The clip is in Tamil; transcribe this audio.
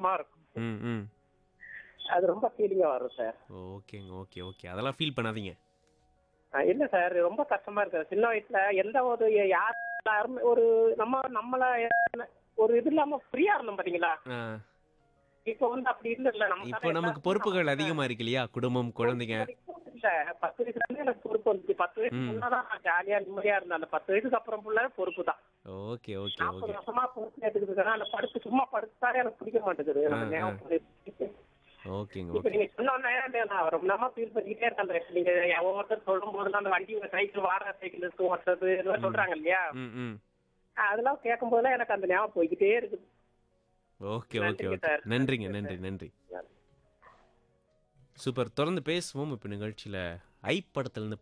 கஷ்டமா இருக்கும் ம் ம் அது ரொம்ப ஃபீலிங்கா வரும் சார் ஓகேங்க ஓகே ஓகே அதெல்லாம் ஃபீல் பண்ணாதீங்க அஹ் இல்ல சார் ரொம்ப கஷ்டமா இருக்கு சின்ன வயசுல எந்த ஒரு யார் யாருமே ஒரு நம்ம நம்மள ஒரு இது இல்லாம ஃப்ரீயா இருந்தோம் பாத்தீங்களா ஆ, இப்ப வந்து அப்படி இல்ல நம்ம இப்போ நமக்கு பொறுப்புகள் அதிகமா இருக்கு இல்லையா குடும்பம் குழந்தைங்க இல்ல பத்து வயசுல இருந்து எனக்கு பொறுப்பு வந்துச்சு பத்து வயசு ம். முன்னதான் நான் ஜாலியா நிம்மதியா இருந்தேன் அந்த பத்து வயசுக்கு அப்புறம் ஃபுல்லா பொறுப்பு தான் ஓகே ஓகே நாற்பது ஓகே வருஷமா பொறுப்பு எடுத்துக்கிட்டு இருக்கேன் அந்த படுத்து சும்மா படுத்தாலே எனக்கு பிடிக்க மாட்டேங்குது ஆ, எனக்கு ஆ. ஞாபகம் வருது. ஓகேங்க இப்ப ஓகே நீங்க சொன்ன உடனே நான் ரொம்ப நேரமா ஃபீல் பண்ணிக்கிட்டே இருக்கேன் அந்த நீங்க ஒவ்வொருத்தர் சொல்லும் போதெல்லாம் அந்த வண்டி சைக்கிள் வாடகை சைக்கிள் எடுத்து ஓட்டுறது இதெல்லாம் சொல்றாங்க இல்லையா ம் ம் அதெல்லாம் கேட்கும் போதெல்லாம் எனக்கு அந்த ஞாபகம் போய்கிட்டே இருக்குது ஓகே ஓகே நன்றிங்க ஓகே சார். நன்றிங்க நன்றி நன்றி சூப்பர் தொடர்ந்து பேசுவோம் இப்போ நிகழ்ச்சியில் ஐ படத்துலேருந்து